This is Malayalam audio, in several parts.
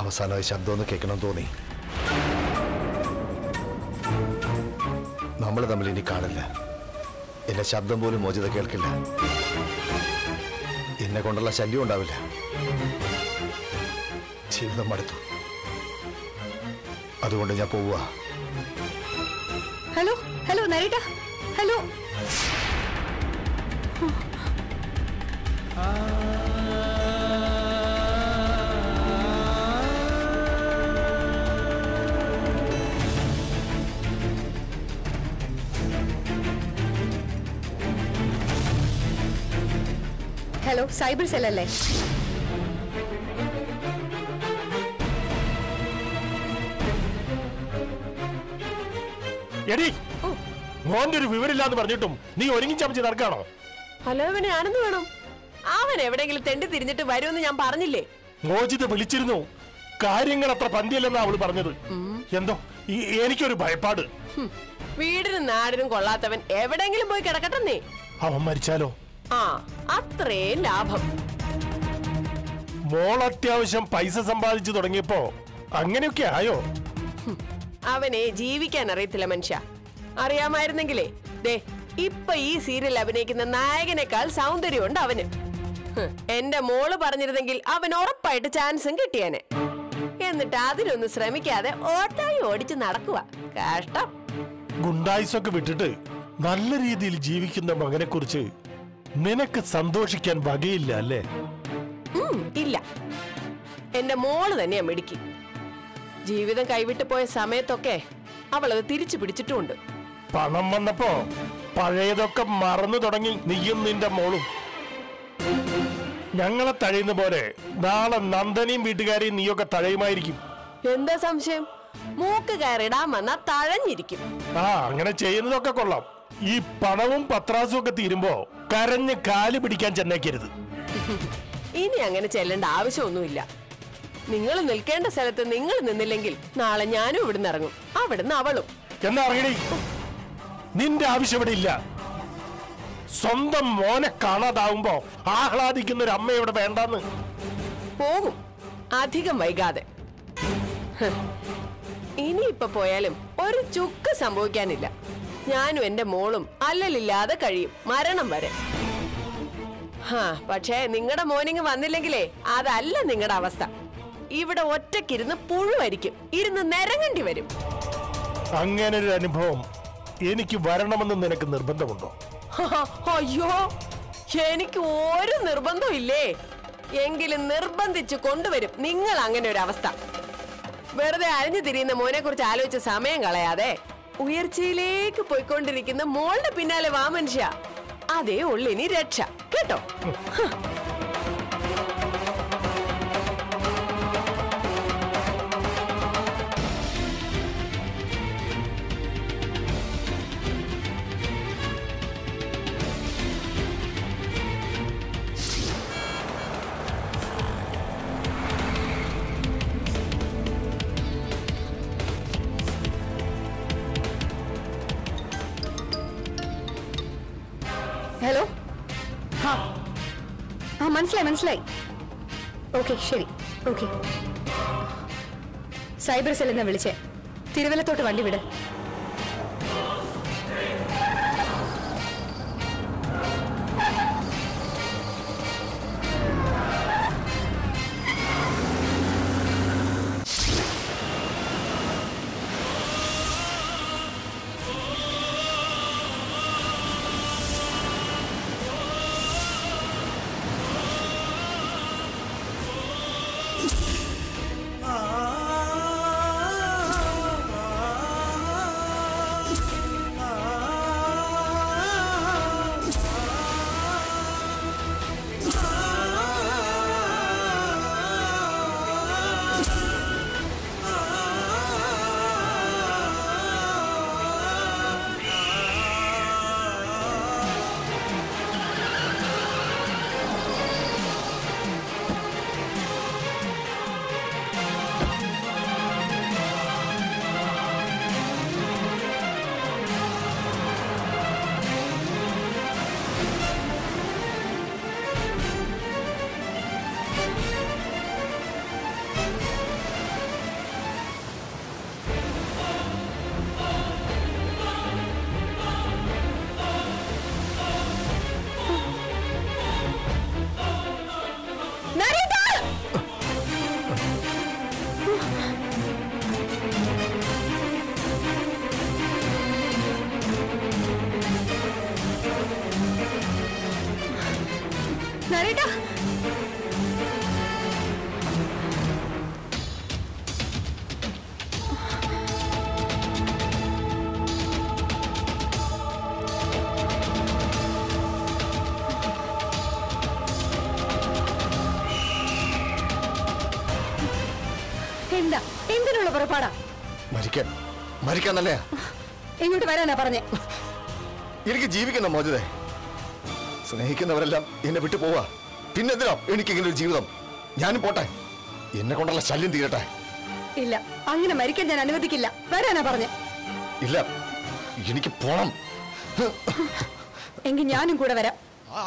അവസാനമായി ശബ്ദം ഒന്ന് കേൾക്കണം തോന്നി നമ്മൾ തമ്മിൽ ഇനി കാണില്ല എന്റെ ശബ്ദം പോലും മോചിത കേൾക്കില്ല എന്നെ കൊണ്ടുള്ള ശല്യം ഉണ്ടാവില്ല ജീവിതം മടുത്തു അതുകൊണ്ട് ഞാൻ പോവുക ഹലോ ഹലോ നരേട്ട ഹലോ ഹലോ സൈബർ സെൽ അല്ലേ എടി മോന്റെ ഒരു വിവരമില്ലാന്ന് പറഞ്ഞിട്ടും നീ ഒരുങ്ങി ചമച്ച് നടക്കാണോ അല്ലാതെ പിന്നെ ആനന്ദ് വേണം അവൻ എവിടെയെങ്കിലും തെണ്ടി തിരിഞ്ഞിട്ട് വരുമെന്ന് ഞാൻ പറഞ്ഞില്ലേ മോചിത വിളിച്ചിരുന്നു കാര്യങ്ങൾ അത്ര പന്തിയല്ലെന്നാ അവള് പറഞ്ഞത് എന്തോ ഈ- എനിക്കൊരു ഭയപ്പാട് ഹും, വീടിനും നാടിനും കൊള്ളാത്തവൻ എവിടെയെങ്കിലും പോയി കിടക്കട്ടെന്നേ അവൻ മരിച്ചാലോ ആ അത്രയും ലാഭം മോൾ അത്യാവശ്യം പൈസ സമ്പാദിച്ചു തുടങ്ങിയപ്പോ അങ്ങനെയൊക്കെ ആയോ അവനെ ജീവിക്കാൻ അറിയത്തില്ല മനുഷ്യ അറിയാമായിരുന്നെങ്കിലേ ദേ ഇപ്പൊ ഈ സീരിയൽ അഭിനയിക്കുന്ന നായകനേക്കാൾ സൗന്ദര്യമുണ്ട് അവന് ഹ്, എന്റെ മോള് പറഞ്ഞിരുന്നെങ്കിൽ അവൻ ഉറപ്പായിട്ട് ചാൻസും കിട്ടിയേനെ എന്നിട്ട് അതിനൊന്നും ശ്രമിക്കാതെ ഓട്ടായി ഓടിച്ച് നടക്കുക കഷ്ടം ഗുണ്ടായുസൊക്കെ വിട്ടിട്ട് നല്ല രീതിയിൽ ജീവിക്കുന്ന മകനെ കുറിച്ച് നിനക്ക് സന്തോഷിക്കാൻ വകയില്ല അല്ലേ ഉം, ഇല്ല എന്റെ മോള് തന്നെയാ മിടുക്കി ജീവിതം കൈവിട്ടു പോയ സമയത്തൊക്കെ അവളത് തിരിച്ചു പിടിച്ചിട്ടുമുണ്ട് പണം വന്നപ്പോ പഴയതൊക്കെ മറന്നു തുടങ്ങി നീയും നിന്റെ മോളും ഞങ്ങളെ തഴയുന്ന പോലെ നാളെ നന്ദനെയും വീട്ടുകാരെയും നീയൊക്കെ തഴയുമായിരിക്കും എന്താ സംശയം മൂക്ക് കയറിടാൻ വന്നാ തഴഞ്ഞിരിക്കും ആ അങ്ങനെ ചെയ്യുന്നതൊക്കെ കൊള്ളാം ഈ പണവും പത്രാസും ഒക്കെ തീരുമ്പോ കരഞ്ഞ് കാല് പിടിക്കാൻ ചെന്നേക്കരുത് ഇനി അങ്ങനെ ചെല്ലേണ്ട ആവശ്യമൊന്നുമില്ല നിങ്ങൾ നിൽക്കേണ്ട സ്ഥലത്ത് നിങ്ങൾ നിന്നില്ലെങ്കിൽ നാളെ ഞാനും ഇവിടുന്ന് ഇറങ്ങും അവിടുന്ന് അവളും എന്നാ അറിയണേ നിന്റെ ആവശ്യം ഇവിടെ ഇല്ല സ്വന്തം മോനെ കാണാതാവുമ്പോ ആഹ്ലാദിക്കുന്ന ഒരു അമ്മ ഇവിടെ വേണ്ടെന്ന് പോകും അധികം വൈകാതെ ഹ്. ഇനിയിപ്പൊ പോയാലും ഒരു ചുക്ക് സംഭവിക്കാനില്ല ഞാനും എന്റെ മോളും അല്ലലില്ലാതെ കഴിയും മരണം വരെ ഹാ പക്ഷേ നിങ്ങളുടെ മോനിങ് വന്നില്ലെങ്കിലേ അതല്ല നിങ്ങളുടെ അവസ്ഥ ഇവിടെ ഒറ്റക്കിരുന്ന് പുഴുവരിക്കും ഇരുന്ന് നിരങ്ങേണ്ടി വരും അങ്ങനെ ഒരു അനുഭവം എനിക്ക് വരണമെന്ന് നിനക്ക് നിർബന്ധമുണ്ടോ അയ്യോ എനിക്ക് ഒരു നിർബന്ധവും ഇല്ലേ എങ്കിലും നിർബന്ധിച്ചു കൊണ്ടുവരും നിങ്ങൾ അങ്ങനെ ഒരു അവസ്ഥ വെറുതെ അഴിഞ്ഞു തിരിയുന്ന മോനെ കുറിച്ച് ആലോചിച്ച് സമയം കളയാതെ ഉയർച്ചയിലേക്ക് പോയിക്കൊണ്ടിരിക്കുന്ന മോളുടെ പിന്നാലെ വാ മനുഷ്യ അതേ ഉള്ളിനി രക്ഷ കേട്ടോ ഹലോ ആ ആ മനസ്സിലായി മനസ്സിലായി ഓക്കെ ശരി ഓക്കെ സൈബർ സെൽ എന്നാ വിളിച്ചേ തിരുവല്ലത്തോട്ട് വണ്ടി വിട് ആ നരേട്ടാ എന്താ എന്തിനുള്ള പുറപ്പാടാ മരിക്കാൻ മരിക്കാൻ നല്ലയാ ഇങ്ങോട്ട് വരാനാ പറഞ്ഞേ എനിക്ക് ജീവിക്കുന്ന മോചിതേ സ്നേഹിക്കുന്നവരെല്ലാം എന്നെ വിട്ടു പോവാ പിന്നെന്തിനാ എനിക്ക് ഇങ്ങനെ ഒരു ജീവിതം ഞാനും പോട്ടെ എന്നെ കൊണ്ടുള്ള ശല്യം തീരട്ടെ ഇല്ല അങ്ങനെ മരിക്കാൻ ഞാൻ അനുവദിക്കില്ല വരാനാ പറഞ്ഞേ ഇല്ല എനിക്ക് പോണം എങ്കിൽ ഞാനും കൂടെ വരാം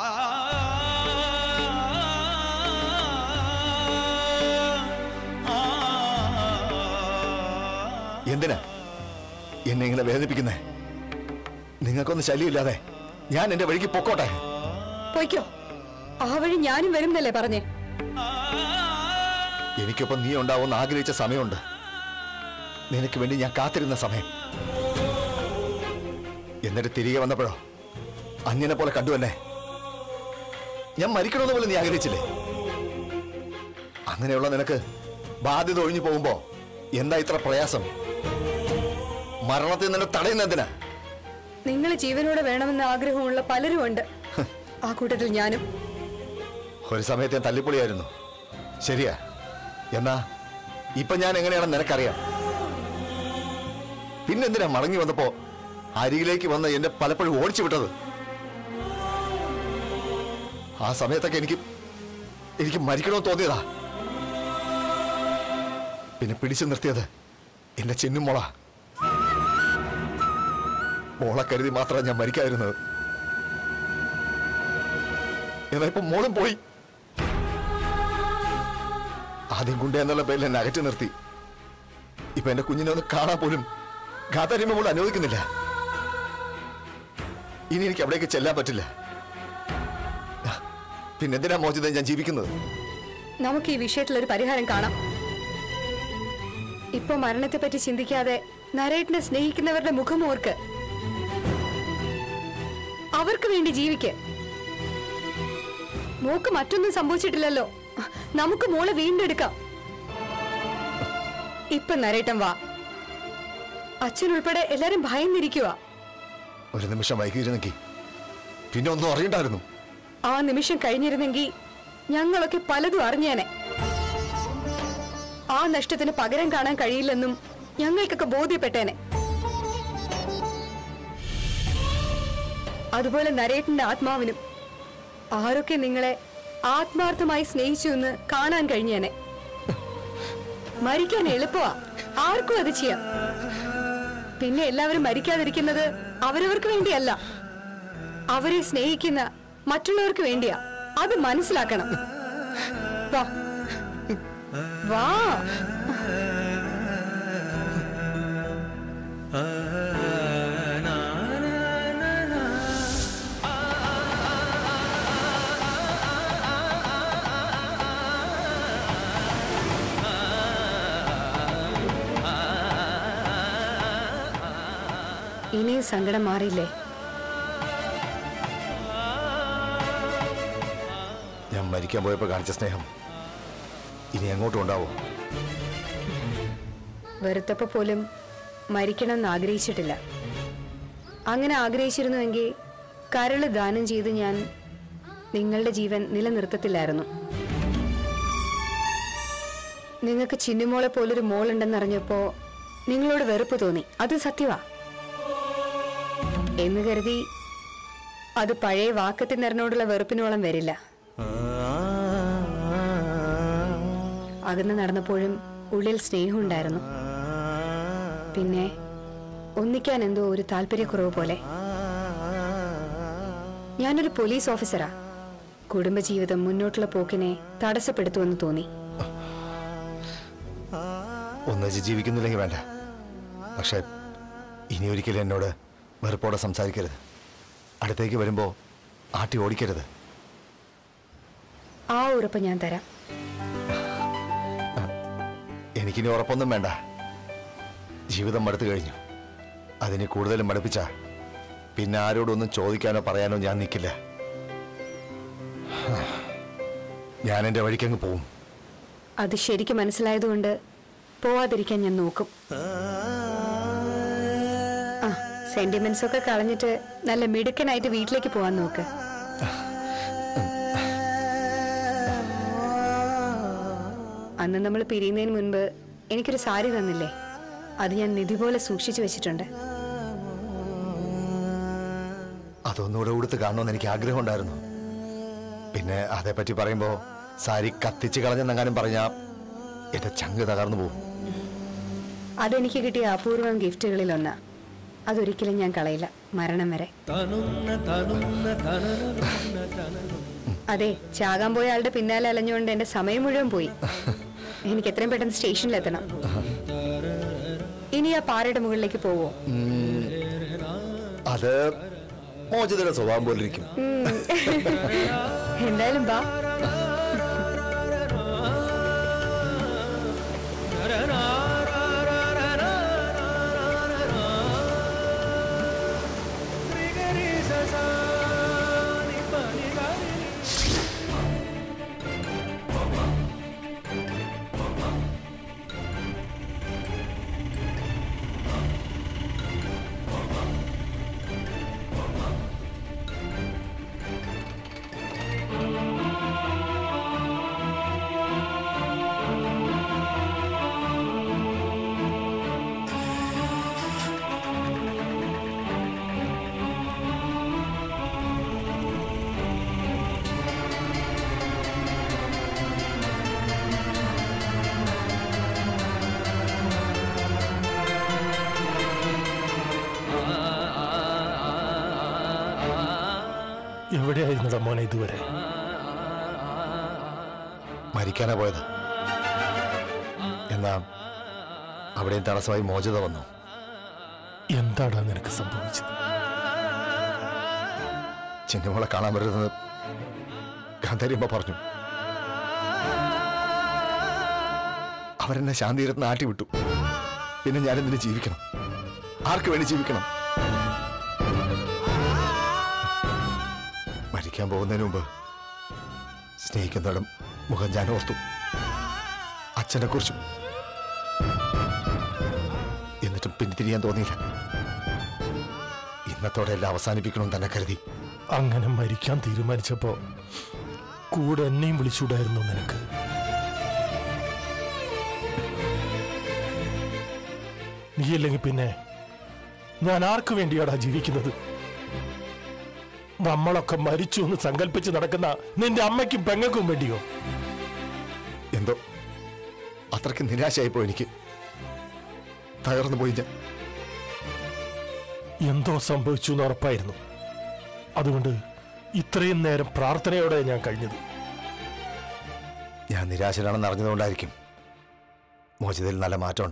എന്തിനാ എന്നെ ഇങ്ങനെ വേദനിപ്പിക്കുന്നേ നിങ്ങൾക്കൊന്നും ശല്യമില്ലാതെ ഞാൻ എന്റെ വഴിക്ക് പൊക്കോട്ടെ പോയിക്കോ ആ വഴി ഞാനും വരും എന്നല്ലേ പറഞ്ഞേ എനിക്കൊപ്പം നീ ഉണ്ടാവുമെന്ന് ആഗ്രഹിച്ച സമയമുണ്ട് നിനക്ക് വേണ്ടി ഞാൻ കാത്തിരുന്ന സമയം എന്നിട്ട് തിരികെ വന്നപ്പോഴോ അന്യനെ പോലെ കണ്ടു എന്നെ ഞാൻ മരിക്കണമെന്ന് പോലും നീ ആഗ്രഹിച്ചില്ലേ അങ്ങനെയുള്ള നിനക്ക് ബാധ്യത ഒഴിഞ്ഞു പോകുമ്പോ എന്താ ഇത്ര പ്രയാസം മരണത്തിൽ നിന്നെ തടയുന്ന എന്തിനാ നിങ്ങൾ ജീവനോടെ വേണമെന്ന ആഗ്രഹമുള്ള പലരും ഉണ്ട് ആ കൂട്ടത്തിൽ ഞാനും ഒരു സമയത്ത് ഞാൻ തല്ലിപ്പൊളിയായിരുന്നു ശരിയാ എന്നാ ഇപ്പൊ ഞാൻ എങ്ങനെയാണെന്ന് നിനക്കറിയാം പിന്നെന്തിനാ മടങ്ങി വന്നപ്പോ അരികിലേക്ക് വന്ന് എന്നെ പലപ്പോഴും ഓടിച്ചു വിട്ടത് ആ സമയത്തൊക്കെ എനിക്ക് എനിക്ക് മരിക്കണമെന്ന് തോന്നിയതാ പിന്നെ പിടിച്ചു നിർത്തിയത് എന്റെ ചിന്നുമോള മോളെ കരുതി മാത്രമാണ് ഞാൻ മരിക്കാതിരുന്നത് എന്നാ ഇപ്പൊ മോളും പോയി ആദ്യം ഗുണ്ട എന്നുള്ള പേരിൽ എന്നെ അകറ്റി നിർത്തി ഇപ്പൊ എന്റെ കുഞ്ഞിനെ ഒന്ന് കാണാൻ പോലും ഗാതരിമ പോലും അനുവദിക്കുന്നില്ല ഇനി എനിക്ക് അവിടേക്ക് ചെല്ലാൻ പറ്റില്ല പിന്നെന്തിനാ മോചിതം ഞാൻ ജീവിക്കുന്നത് നമുക്ക് ഈ വിഷയത്തിൽ ഒരു പരിഹാരം കാണാം ഇപ്പൊ മരണത്തെ പറ്റി ചിന്തിക്കാതെ നരേട്ടിനെ സ്നേഹിക്കുന്നവരുടെ മുഖം ഓർക്ക് അവർക്ക് വേണ്ടി ജീവിക്ക് മോക്ക് മറ്റൊന്നും സംഭവിച്ചിട്ടില്ലല്ലോ നമുക്ക് മോളെ വീണ്ടെടുക്കാം ഇപ്പൊ നരേട്ടൻ വാ അച്ഛൻ ഉൾപ്പെടെ എല്ലാരും ഭയന്നിരിക്കുക ഒരു നിമിഷം വൈകിയിരുന്നെങ്കിൽ പിന്നെ ഒന്നും അറിയണ്ടായിരുന്നു ആ നിമിഷം കഴിഞ്ഞിരുന്നെങ്കിൽ ഞങ്ങളൊക്കെ പലതും അറിഞ്ഞേനെ ആ നഷ്ടത്തിന് പകരം കാണാൻ കഴിയില്ലെന്നും ഞങ്ങൾക്കൊക്കെ ബോധ്യപ്പെട്ടേനെ അതുപോലെ നരേട്ടന്റെ ആത്മാവിനും ആരൊക്കെ നിങ്ങളെ ആത്മാർത്ഥമായി സ്നേഹിച്ചു എന്ന് കാണാൻ കഴിഞ്ഞേനെ മരിക്കാൻ എളുപ്പമാ ആർക്കും അത് ചെയ്യാം പിന്നെ എല്ലാവരും മരിക്കാതിരിക്കുന്നത് അവരവർക്ക് വേണ്ടിയല്ല അവരെ സ്നേഹിക്കുന്ന മറ്റുള്ളവർക്ക് വേണ്ടിയാ അത് മനസ്സിലാക്കണം വാ വാ ഇനിയും സങ്കടം മാറിയില്ലേ ഞാൻ മരിക്കാൻ പോയപ്പോ കാണിച്ച സ്നേഹം ഇനി എങ്ങോട്ടും ഉണ്ടാവോ വെറുത്തപ്പോ പോലും മരിക്കണം എന്ന് ആഗ്രഹിച്ചിട്ടില്ല അങ്ങനെ ആഗ്രഹിച്ചിരുന്നുവെങ്കിൽ കരള് ദാനം ചെയ്ത് ഞാൻ നിങ്ങളുടെ ജീവൻ നിലനിർത്തത്തില്ലായിരുന്നു നിങ്ങൾക്ക് ചിന്നുമോളെ പോലൊരു മോളുണ്ടെന്നറിഞ്ഞപ്പോ നിങ്ങളോട് വെറുപ്പ് തോന്നി അത് സത്യവാ എന്ന് കരുതി അത് പഴയ വാക്കത്തിനറിനോടുള്ള വെറുപ്പിനോളം വരില്ല അകന്ന് നടന്നപ്പോഴും ഉള്ളിൽ സ്നേഹമുണ്ടായിരുന്നു പിന്നെ ഒന്നിക്കാൻ എന്തോ ഒരു താല്പര്യക്കുറവ് പോലെ ഞാനൊരു പോലീസ് ഓഫീസറാ കുടുംബജീവിതം മുന്നോട്ടുള്ള പോക്കിനെ തടസ്സപ്പെടുത്തുമെന്ന് തോന്നി ഒന്നിച്ച് ജീവിക്കുന്നില്ലെങ്കിൽ വേണ്ട പക്ഷെ ഇനി ഒരിക്കലും എന്നോട് വെറുപ്പോടെ സംസാരിക്കരുത് അടുത്തേക്ക് വരുമ്പോ ആട്ടി ഓടിക്കരുത് ആ ഉറപ്പ് ഞാൻ തരാം എനിക്കിനി ഉറപ്പൊന്നും വേണ്ട ജീവിതം മടുത്തു കഴിഞ്ഞു അതിന് കൂടുതലും മടുപ്പിച്ച പിന്നെ ആരോടൊന്നും ചോദിക്കാനോ പറയാനോ ഞാൻ നിൽക്കില്ല ഞാൻ എൻ്റെ വഴിക്കങ്ങ് പോവും അത് ശരിക്കും മനസ്സിലായതുകൊണ്ട് പോവാതിരിക്കാൻ ഞാൻ നോക്കും ആ സെന്റിമെന്റ്സ് ഒക്കെ കളഞ്ഞിട്ട് നല്ല മിടുക്കനായിട്ട് വീട്ടിലേക്ക് പോവാൻ നോക്ക് അന്ന് നമ്മൾ പിരിയുന്നതിന് മുൻപ് എനിക്കൊരു സാരി തന്നില്ലേ അത് ഞാൻ നിധി പോലെ സൂക്ഷിച്ചു വെച്ചിട്ടുണ്ട് അതൊന്നുകൂടെ ഉടുത്ത് കാണണമെന്ന് എനിക്ക് ആഗ്രഹം ഉണ്ടായിരുന്നു പിന്നെ അതേപ്പറ്റി പറയുമ്പോൾ സാരി കത്തിച്ച് കളഞ്ഞെന്നെങ്ങാനും പറഞ്ഞാൽ എൻ്റെ ചങ്ക് തകർന്നു പോകും അതെനിക്ക് കിട്ടിയ അപൂർവം ഗിഫ്റ്റുകളിലൊന്നാ അതൊരിക്കലും ഞാൻ കളയില്ല മരണം വരെ അതെ ചാകാൻ പോയ ആളുടെ പിന്നാലെ അലഞ്ഞുകൊണ്ട് എന്റെ സമയം മുഴുവൻ പോയി എനിക്ക് എത്രയും പെട്ടെന്ന് സ്റ്റേഷനിലെത്തണം ഇനി ആ പാറയുടെ മുകളിലേക്ക് പോവോ അത് മോചിതയുടെ സ്വഭാവം പോലിരിക്കും എന്തായാലും ബാ എവിടെയായിരുന്നടാ മോനെ ഇതുവരെ മരിക്കാനാ പോയത് എന്നാ അവിടെയും തടസ്സമായി മോചിത വന്നു എന്താടാ നിനക്ക് സംഭവിച്ചത് ചിന്നമോളെ കാണാൻ വരുന്നത് ഗാന്ധാരിയമ്മ പറഞ്ഞു അവരെന്നെ ശാന്തിരത്ന ആട്ടി വിട്ടു പിന്നെ ഞാനെന്തിനു ജീവിക്കണം ആർക്ക് വേണ്ടി ജീവിക്കണം മരിക്കാൻ പോകുന്നതിന് മുമ്പ് സ്നേഹിക്കുന്നിടം മുഖം ഞാൻ ഓർത്തു അച്ഛനെ കുറിച്ചും എന്നിട്ടും പിന്തിരിയാൻ തോന്നിയില്ല ഇന്നത്തോടെ എല്ലാം അവസാനിപ്പിക്കണമെന്ന് തന്നെ കരുതി അങ്ങനെ മരിക്കാൻ തീരുമാനിച്ചപ്പോ കൂടെ എന്നെയും വിളിച്ചുകൂടായിരുന്നു നിനക്ക് നീയില്ലെങ്കിൽ പിന്നെ ഞാൻ ആർക്കു വേണ്ടിയാടാ ജീവിക്കുന്നത് നമ്മളൊക്കെ മരിച്ചു എന്ന് സങ്കല്പിച്ച് നടക്കുന്ന നിന്റെ അമ്മയ്ക്കും പെങ്ങൾക്കും വേണ്ടിയോ എന്തോ അത്രയ്ക്ക് നിരാശയായിപ്പോ എനിക്ക് തകർന്നു പോയി ഞാൻ എന്തോ സംഭവിച്ചു എന്ന് ഉറപ്പായിരുന്നു അതുകൊണ്ട് ഇത്രയും നേരം പ്രാർത്ഥനയോടെ ഞാൻ കഴിഞ്ഞത് ഞാൻ നിരാശനാണെന്ന് അറിഞ്ഞതുകൊണ്ടായിരിക്കും മോചിതയിൽ നല്ല മാറ്റമുണ്ട്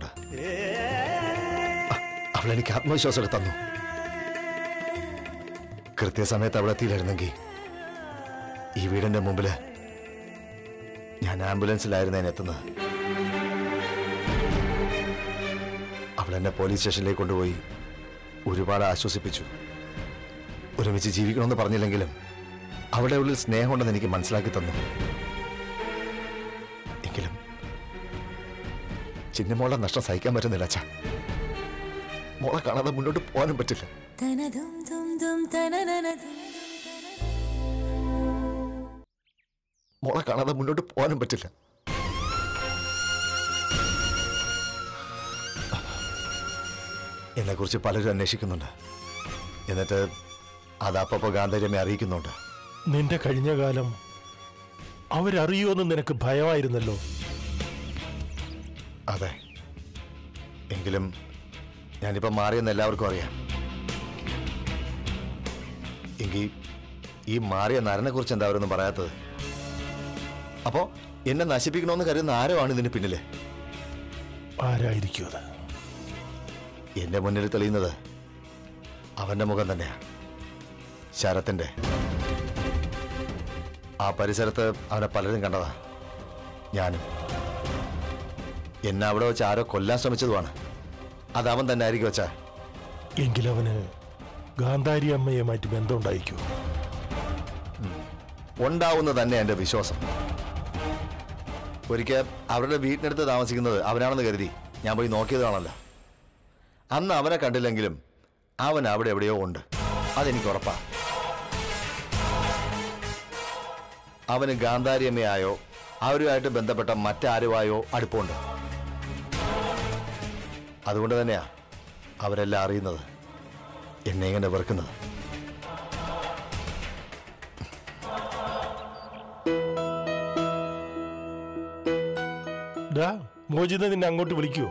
അ- അവൾ എനിക്ക് ആത്മവിശ്വാസം തന്നു കൃത്യസമയത്ത് അവിടെ എത്തിയില്ലായിരുന്നെങ്കിൽ ഈ വീടിന്റെ മുമ്പില് ഞാൻ ആംബുലൻസിലായിരുന്നു എത്തുന്നത് അവൾ എന്നെ പോലീസ് സ്റ്റേഷനിലേക്ക് കൊണ്ടുപോയി ഒരുപാട് ആശ്വസിപ്പിച്ചു ഒരുമിച്ച് ജീവിക്കണമെന്ന് പറഞ്ഞില്ലെങ്കിലും അവിടെ ഉള്ളിൽ സ്നേഹമുണ്ടെന്ന് എനിക്ക് മനസ്സിലാക്കി തന്നു എങ്കിലും ചിന്നമോളെ നഷ്ടം സഹിക്കാൻ പറ്റുന്നില്ല അച്ഛ മോളെ കാണാതെ മുന്നോട്ട് പോകാനും പറ്റില്ല തനതും തും തും തനനനതും മോളെ കാണാതെ മുന്നോട്ട് പോകാനും പറ്റില്ല എന്നെക്കുറിച്ച് പലരും അന്വേഷിക്കുന്നുണ്ട് എന്നിട്ട് അത് അപ്പപ്പോ ഗാന്ധാര്യമ്മയെ അറിയിക്കുന്നുണ്ട് നിന്റെ കഴിഞ്ഞ കാലം അവരറിയുമെന്ന് നിനക്ക് ഭയമായിരുന്നല്ലോ അതെ എങ്കിലും ഞാനിപ്പോൾ മാറിയെന്ന് എല്ലാവർക്കും അറിയാം എങ്കിൽ ഈ മാറിയ നരനെ കുറിച്ച് എന്താ അവരൊന്നും പറയാത്തത് അപ്പോ എന്നെ നശിപ്പിക്കണമെന്ന് കരുതുന്ന ആരോ ആണ് ഇതിന് പിന്നില് ആരായിരിക്കും അത് എന്റെ മുന്നിൽ തെളിയുന്നത് അവന്റെ മുഖം തന്നെയാ ശരത്തിന്റെ ആ പരിസരത്ത് അവനെ പലരും കണ്ടതാ ഞാനും എന്നെ അവിടെ വെച്ച് ആരോ കൊല്ലാൻ ശ്രമിച്ചതുമാണ് അത് അവൻ തന്നെ ആയിരിക്കും വെച്ചാ എങ്കിലവന് ഗാന്ധാരി അമ്മയുമായിട്ട് ബന്ധമുണ്ടായിരിക്കുമോ ഉണ്ടാവുന്ന തന്നെ എന്റെ വിശ്വാസം ഒരിക്കൽ അവരുടെ വീട്ടിനടുത്ത് താമസിക്കുന്നത് അവനാണെന്ന് കരുതി ഞാൻ പോയി നോക്കിയതാണല്ലോ അന്ന് അവനെ കണ്ടില്ലെങ്കിലും അവൻ അവിടെ എവിടെയോ ഉണ്ട് അതെനിക്ക് ഉറപ്പാ അവന് ഗാന്ധാരിയമ്മയായോ അവരുമായിട്ട് ബന്ധപ്പെട്ട മറ്റാരുമായോ അടുപ്പമുണ്ട് അതുകൊണ്ട് തന്നെയാ അവരെല്ലാം അറിയുന്നത് എന്നെ ഇങ്ങനെ വെറുക്കുന്നത് ഡാ മോചിത നിന്നെ അങ്ങോട്ട് വിളിക്കുവോ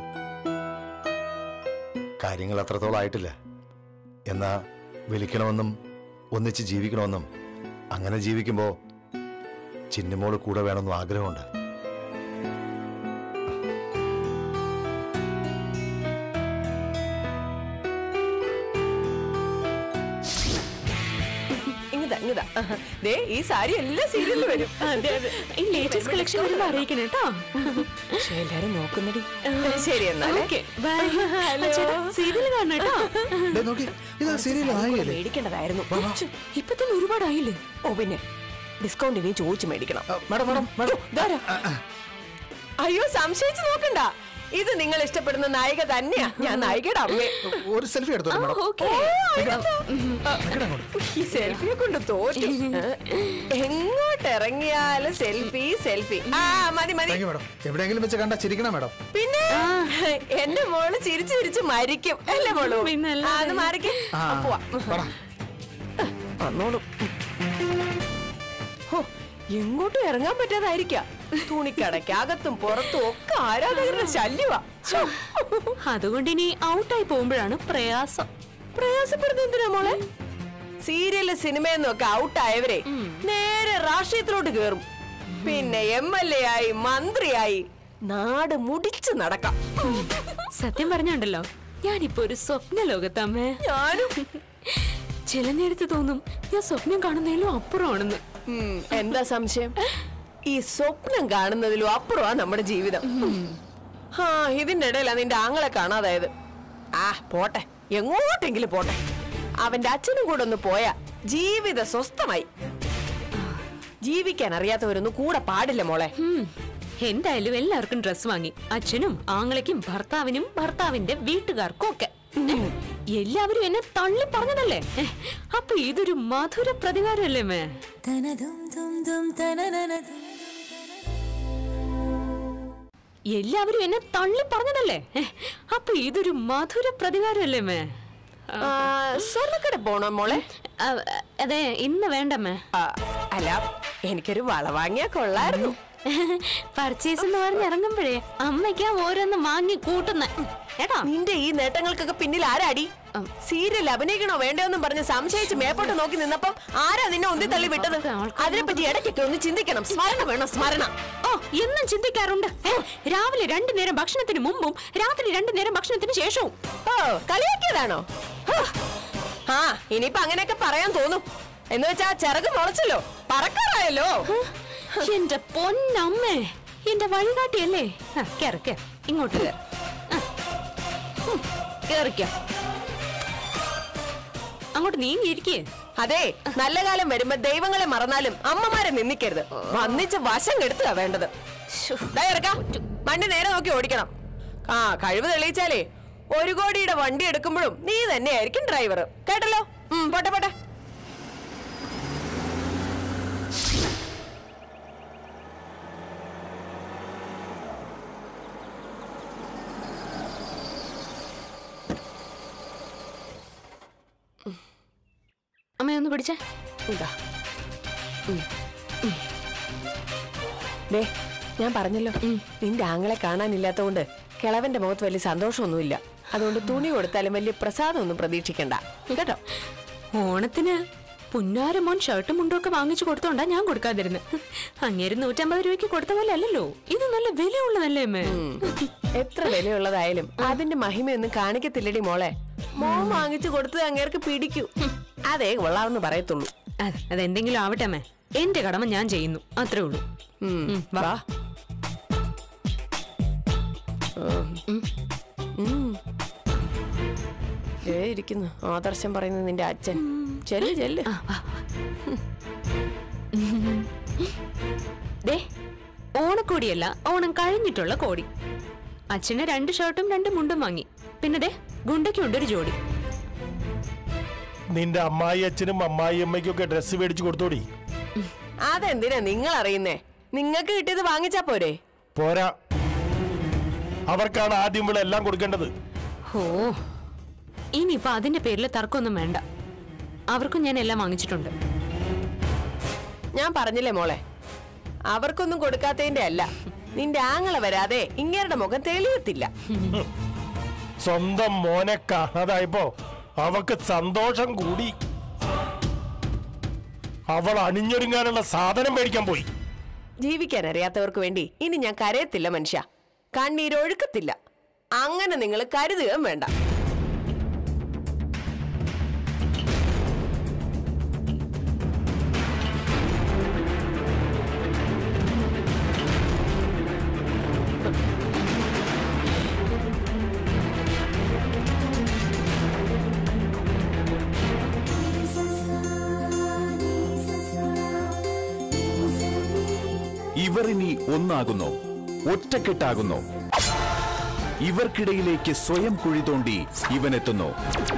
കാര്യങ്ങൾ അത്രത്തോളം ആയിട്ടില്ല എന്നാ വിളിക്കണമെന്നും ഒന്നിച്ച് ജീവിക്കണമെന്നും അങ്ങനെ ജീവിക്കുമ്പോൾ ചിന്നുമോള് കൂടെ വേണമെന്നും ആഗ്രഹമുണ്ട് ഇങ്ങതാ ഇങ്ങതാ ദേ ഈ സാരി എല്ലാ സീരിയലിലും വരും അതെ അതെ ഈ ലേറ്റസ്റ്റ് കളക്ഷൻ വരുമ്പോ അറിയിക്കണം കേട്ടോ പക്ഷേ എല്ലാരും നോക്കുന്നടി ശരി എന്നാലേ ഓക്കെ ബൈ ചേട്ടാ സീരിയൽ കാണണം കേട്ടോ മേടിക്കേണ്ടതായിരുന്നു ഇപ്പൊ തന്നെ ഒരുപാടായില്ലേ ഓ പിന്നെ ഡിസ്കൗണ്ട് ഇനി ചോദിച്ചു മേടിക്കണം മാഡം മാഡം മാഡം ഇതാരാ? അയ്യോ സംശയിച്ചു നോക്കണ്ട ഇത് നിങ്ങൾ ഇഷ്ടപ്പെടുന്ന നായിക തന്നെയാ ഞാൻ നായികയുടെ അമ്മേ ഒരു സെൽഫി എടുത്തോളൂ മാഡം ഓക്കെ ഈ സെൽഫിയെ കൊണ്ട് തോറ്റു എങ്ങോട്ട് ഇറങ്ങിയാലും സെൽഫി സെൽഫി ആ മതി മതി താങ്ക് യു മാഡം എവിടെയെങ്കിലും വെച്ച് കണ്ടാ ചിരിക്കണം മാഡം പിന്നെ എന്റെ മോള് ചിരിച്ചു ചിരിച്ച് മരിക്കും അല്ലേ മോളു പിന്നല്ലാതെ. ആ, അത് മാറിക്കും പോവാ പറ വന്നോളൂ ഹോ, എങ്ങോട്ടും ഇറങ്ങാൻ പറ്റാതായിരിക്കാം തുണിക്കടയ്ക്കകത്തും പുറത്തും ഒക്കെ ആരാധകരുടെ ശല്യവാ ശ്ശോ. അതുകൊണ്ട് ഇനി ഔട്ടായി പോകുമ്പോഴാണ് പ്രയാസം പ്രയാസപ്പെടുന്ന എന്തിനാ മോളെ സീരിയല് സിനിമയെന്നൊക്കെ ഔട്ടായവരെ നേരെ രാഷ്ട്രീയത്തിലോട്ട് കേറും പിന്നെ എം എൽ എ ആയി മന്ത്രിയായി നാട് മുടിച്ചു നടക്കാം സത്യം പറഞ്ഞുണ്ടല്ലോ ഞാനിപ്പോ ഒരു സ്വപ്ന ലോകത്തമ്മേ ഞാനും ചില നേരത്ത് തോന്നും ഞാൻ സ്വപ്നം കാണുന്നതിലും അപ്പുറമാണെന്ന് ഉം, എന്താ സംശയം ഈ സ്വപ്നം കാണുന്നതിലും അപ്പുറമാ നമ്മുടെ ജീവിതം ആ ഇതിന്റെ ഇടയിലാ നിന്റെ ആങ്ങളെ കാണാതായത് ആ പോട്ടെ എങ്ങോട്ടെങ്കിലും പോട്ടെ അവന്റെ അച്ഛനും കൂടെ ഒന്ന് പോയാ ജീവിത സ്വസ്ഥമായി ജീവിക്കാൻ അറിയാത്തവരൊന്നും കൂടെ പാടില്ല മോളെ ഉം. എന്തായാലും എല്ലാവർക്കും ഡ്രസ് വാങ്ങി അച്ഛനും ആങ്ങളയ്ക്കും ഭർത്താവിനും ഭർത്താവിന്റെ വീട്ടുകാർക്കും ഒക്കെ ഏ, എല്ലാവരും എന്നെ തള്ളി പറഞ്ഞതല്ലേ ഏ, അപ്പൊ ഇതൊരു മധുര പ്രതികാരമല്ലേ മേ തനതും തും തും തനനനതും എല്ലാവരും എന്നെ തള്ളി പറഞ്ഞതല്ലേ ഏ, അപ്പൊ ഇതൊരു മധുര പ്രതികാരമല്ലേ മേ ആ, സ്വർണ്ണക്കട പോണോ മോളെ ആ, അതെ ഇന്ന് വേണ്ടമ്മേ ആ, അല്ല എനിക്കൊരു വള വാങ്ങിയാ കൊള്ളായിരുന്നു പർച്ചേസ് എന്ന് പറഞ്ഞ് ഇറങ്ങുമ്പോഴേ അമ്മയ്ക്കാ ഓരോന്ന് വാങ്ങി കൂട്ടുന്ന ഏട്ടാ നിന്റെ ഈ നേട്ടങ്ങൾക്കൊക്കെ പിന്നിൽ ആരാടി സീരിയൽ അഭിനയിക്കണോ വേണ്ടോന്നും പറഞ്ഞ് സംശയിച്ച് മേപ്പോട്ട് നോക്കി നിന്നപ്പം ആരാ നിന്നെ ഉന്തി തള്ളി വിട്ടത് അതിനെപ്പറ്റി ഇടയ്ക്കൊക്കെ ഒന്ന് ചിന്തിക്കണം സ്മരണ വേണം സ്മരണ ഓ എന്നും ചിന്തിക്കാറുണ്ട് ഏ, രാവിലെ രണ്ടു നേരം ഭക്ഷണത്തിന് മുമ്പും രാത്രി രണ്ടു നേരം ഭക്ഷണത്തിന് ശേഷവും ഓ കളിയാക്കിയതാണോ ഹ. ആ ഇനിയിപ്പൊ അങ്ങനെയൊക്കെ പറയാൻ തോന്നും എന്ന് വെച്ചാ ചിറക് മുളച്ചല്ലോ പറക്കാറായല്ലോ എന്റെ പൊന്നമ്മേ എന്റെ വഴികാട്ടിയല്ലേ ആ, കേറ് കേറ് ഇങ്ങോട്ട് കേറ് ആ. ഉം, കേറിക്കോ അങ്ങോട്ട് നീങ്ങിയിരിക്കേ അതെ നല്ല കാലം വരുമ്പോ ദൈവങ്ങളെ മറന്നാലും അമ്മമാരെ നിന്ദിക്കരുത് വന്നിച്ച് വശം കെടുത്തുക വേണ്ടത് ദാ ഇറക്കാം വണ്ടി നേരെ നോക്കി ഓടിക്കണം ആ കഴിവ് തെളിയിച്ചാലേ ഒരു കോടിയുടെ വണ്ടി എടുക്കുമ്പോഴും നീ തന്നെയായിരിക്കും ഡ്രൈവർ കേട്ടല്ലോ ഉം, പോട്ടെ പോട്ടെ അമ്മയൊന്ന് പിടിച്ചേ ഇതാ ഉം. ഉം. ദേ ഞാൻ പറഞ്ഞല്ലോ നിന്റെ ആങ്ങളെ കാണാനില്ലാത്തതുകൊണ്ട് കിളവന്റെ മുഖത്ത് വലിയ സന്തോഷമൊന്നുമില്ല അതുകൊണ്ട് തുണി കൊടുത്താലും വലിയ പ്രസാദമൊന്നും പ്രതീക്ഷിക്കണ്ട കേട്ടോ ഓണത്തിന് പുന്നാരമോൻ ഷർട്ടും മുണ്ടും ഒക്കെ വാങ്ങിച്ചു കൊടുത്തോണ്ടാ ഞാൻ കൊടുക്കാതിരുന്നത് അങ്ങേര് നൂറ്റമ്പത് രൂപയ്ക്ക് കൊടുത്ത പോലെ അല്ലല്ലോ ഇത് നല്ല വിലയുള്ളതല്ലേ അമ്മേ എത്ര വിലയുള്ളതായാലും അതിന്റെ മഹിമയൊന്നും കാണിക്കത്തില്ലടി മോളെ മോൻ വാങ്ങിച്ചു കൊടുത്തത് അങ്ങേർക്ക് പിടിക്കൂ അതേ കൊള്ളാമെന്ന് പറയത്തുള്ളൂ അതെ അതെന്തെങ്കിലും ആവട്ടെ അമ്മേ എന്റെ കടമ ഞാൻ ചെയ്യുന്നു അത്രേ ഉള്ളൂ ഉം. ഉം, വാ. വാ ഉം. ഉം. ദേ ഇരിക്കുന്നു ആദർശം പറയുന്നത് നിന്റെ അച്ഛൻ ചെല്ല് ചെല്ല് ആ, വാ, വാ. ദേ ഓണക്കോടിയല്ല ഓണം കഴിഞ്ഞിട്ടുള്ള കോടി അച്ഛന് രണ്ട് ഷർട്ടും രണ്ട് മുണ്ടും വാങ്ങി പിന്നെ ദേ ഗുണ്ടയ്ക്കുണ്ട് ഒരു ജോഡി നിന്റെ അമ്മായി അച്ഛനും അമ്മായി അമ്മയ്ക്കും ഒക്കെ ഡ്രസ്സ് മേടിച്ചു കൊടുത്തോടി അതെന്തിനാ നിങ്ങൾ അറിയുന്നേ നിങ്ങൾക്ക് കിട്ടിയത് വാങ്ങിച്ചാ പോരെ പോരാ അവർക്കാണ് ആദ്യം വിള എല്ലാം കൊടുക്കേണ്ടത് ഓ ഇനിയിപ്പൊ അതിന്റെ പേരിൽ തർക്കമൊന്നും വേണ്ട അവർക്കും ഞാൻ എല്ലാം വാങ്ങിച്ചിട്ടുണ്ട് ഞാൻ പറഞ്ഞില്ലേ മോളെ അവർക്കൊന്നും കൊടുക്കാത്തതിന്റെ അല്ല നിന്റെ ആങ്ങളെ വരാതെ ഇങ്ങേരുടെ മുഖം തെളിയത്തില്ല സ്വന്തം മോനെ കാണാതായപ്പോ അവക്ക് സന്തോഷം കൂടി അവൾ അണിഞ്ഞൊരുങ്ങാനുള്ള സാധനം മേടിക്കാൻ പോയി ജീവിക്കാൻ അറിയാത്തവർക്ക് വേണ്ടി ഇനി ഞാൻ കരയത്തില്ല മനുഷ്യ കണ്ണീരൊഴുക്കത്തില്ല അങ്ങനെ നിങ്ങൾ കരുതുകയും വേണ്ട ഇവർ ഇനി ഒന്നാകുന്നു ഒറ്റക്കെട്ടാകുന്നു ഇവർക്കിടയിലേക്ക് സ്വയം കുഴി തോണ്ടി ഇവനെത്തുന്നു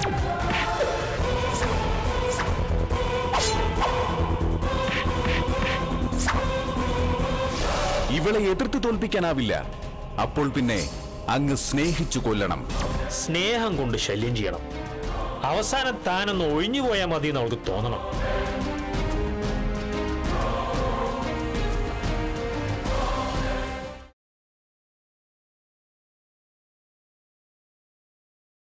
ഇവളെ എതിർത്ത് തോൽപ്പിക്കാനാവില്ല അപ്പോൾ പിന്നെ അങ്ങ് സ്നേഹിച്ചു കൊല്ലണം സ്നേഹം കൊണ്ട് ശല്യം ചെയ്യണം അവസാനം താനൊന്ന് ഒഴിഞ്ഞു പോയാൽ മതി എന്ന് അവൾക്ക് തോന്നണം